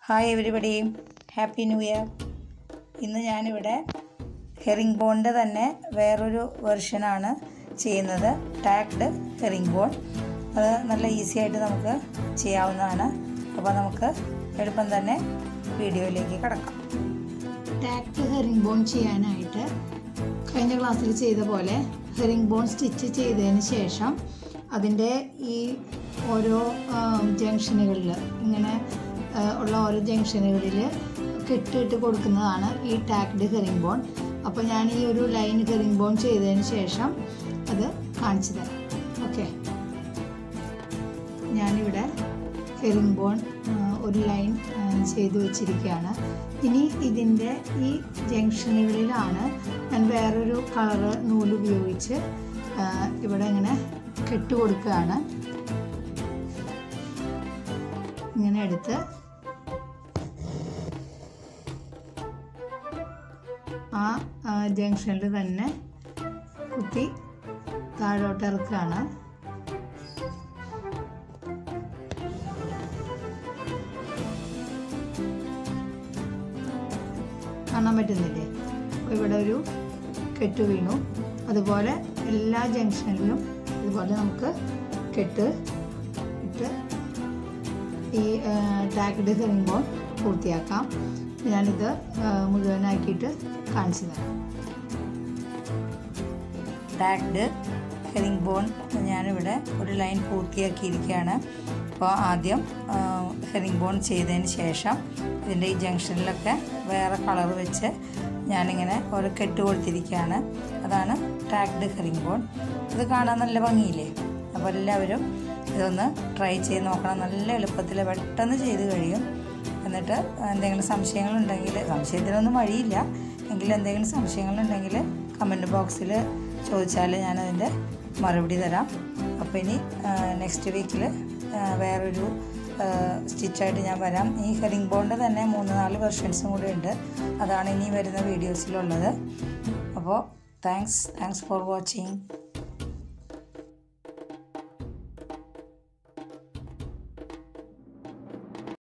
hi everybody happy new year ഇന്ന് ഞാനിവിടെ herring ബോണിൻ്റെ തന്നെ വേറൊരു വെർഷനാണ് ചെയ്യുന്നത് ടാക്ഡ് ഹെറിംഗ് ബോൺ അത് നല്ല ഈസി ആയിട്ട് നമുക്ക് ചെയ്യാവുന്നതാണ് അപ്പോൾ നമുക്ക് എളുപ്പം തന്നെ വീഡിയോയിലേക്ക് കിടക്കാം ടാക്ട് ഹെറിംഗ് ബോൺ ചെയ്യാനായിട്ട് കഴിഞ്ഞ ക്ലാസ്സിൽ ചെയ്ത പോലെ ഹെറിംഗ് ബോൺ സ്റ്റിച്ച് ചെയ്തതിന് ശേഷം അതിൻ്റെ ഈ ഓരോ ജംഗ്ഷനുകളിൽ ഇങ്ങനെ ആ, ഉള്ള ഓരോ ജംഗ്ഷനുകളിൽ കെട്ടിട്ട് കൊടുക്കുന്നതാണ് ഈ ടാക്ഡ് ഹെറിംഗ് ബോൺ അപ്പോൾ ഞാൻ ഈ ഒരു ലൈൻ ഹെറിംഗ് ബോൺ ചെയ്തതിന് ശേഷം അത് കാണിച്ചു തരാം ഓക്കെ ഞാനിവിടെ ഹെറിംഗ് ബോൺ ആ, ഒരു ലൈൻ ആ, ചെയ്തു വെച്ചിരിക്കുകയാണ് ഇനി ഇതിൻ്റെ ഈ ജംഗ്ഷനുകളിലാണ് ഞാൻ വേറൊരു കളറ് നൂല് ഉപയോഗിച്ച് ആ, ഇവിടെ ഇങ്ങനെ കെട്ട് കൊടുക്കുകയാണ് ഇങ്ങനെ എടുത്ത് ആ ജംഗ്ഷനിൽ തന്നെ കുത്തി താഴോട്ട് ഇറക്കുകയാണ് കാണാൻ പറ്റുന്നില്ലേ അപ്പോൾ ഇവിടെ ഒരു കെട്ട് വീണു അതുപോലെ എല്ലാ ജംഗ്ഷനിലും ഇതുപോലെ നമുക്ക് കെട്ട് ഇട്ട് ഈ ടാക്ഡ് ഹെറിംബോൺ പൂർത്തിയാക്കാം ഞാനിത് ആ, മുഴുവനാക്കിയിട്ട് കാണിച്ചു തരാം ടാക്ഡ് ഹെറിംഗ് ബോൺ ഞാനിവിടെ ഒരു ലൈൻ പൂർത്തിയാക്കിയിരിക്കുകയാണ് അപ്പോൾ ആദ്യം ഹെറിംഗ് ബോൺ ചെയ്തതിന് ശേഷം ഇതിൻ്റെ ഈ ജംഗ്ഷനിലൊക്കെ വേറെ കളർ വെച്ച് ഞാനിങ്ങനെ ഒരു കെട്ട് കൊടുത്തിരിക്കുകയാണ് അതാണ് ടാക്ഡ് ഹെറിംഗ് ബോൺ ഇത് കാണാൻ നല്ല ഭംഗിയില്ലേ അപ്പോൾ എല്ലാവരും ഇതൊന്ന് ട്രൈ ചെയ്ത് നോക്കണം നല്ല എളുപ്പത്തിൽ പെട്ടെന്ന് ചെയ്ത് കഴിയും എന്നിട്ട് എന്തെങ്കിലും സംശയങ്ങളുണ്ടെങ്കിൽ സംശയത്തിനൊന്നും വഴിയില്ല എങ്കിലും എന്തെങ്കിലും സംശയങ്ങളുണ്ടെങ്കിൽ കമൻറ്റ് ബോക്സിൽ ചോദിച്ചാൽ ഞാനതിൻ്റെ മറുപടി തരാം അപ്പോൾ ഇനി നെക്സ്റ്റ് വീക്കിൽ വേറൊരു സ്റ്റിച്ചായിട്ട് ഞാൻ വരാം ഈ ഹെറിംഗ് ബോണ്ട് തന്നെ മൂന്ന് നാല് വെർഷൻസും കൂടെ ഉണ്ട് അതാണ് ഇനി വരുന്ന വീഡിയോസിലുള്ളത് അപ്പോൾ താങ്ക്സ് താങ്ക്സ് ഫോർ വാച്ചിങ്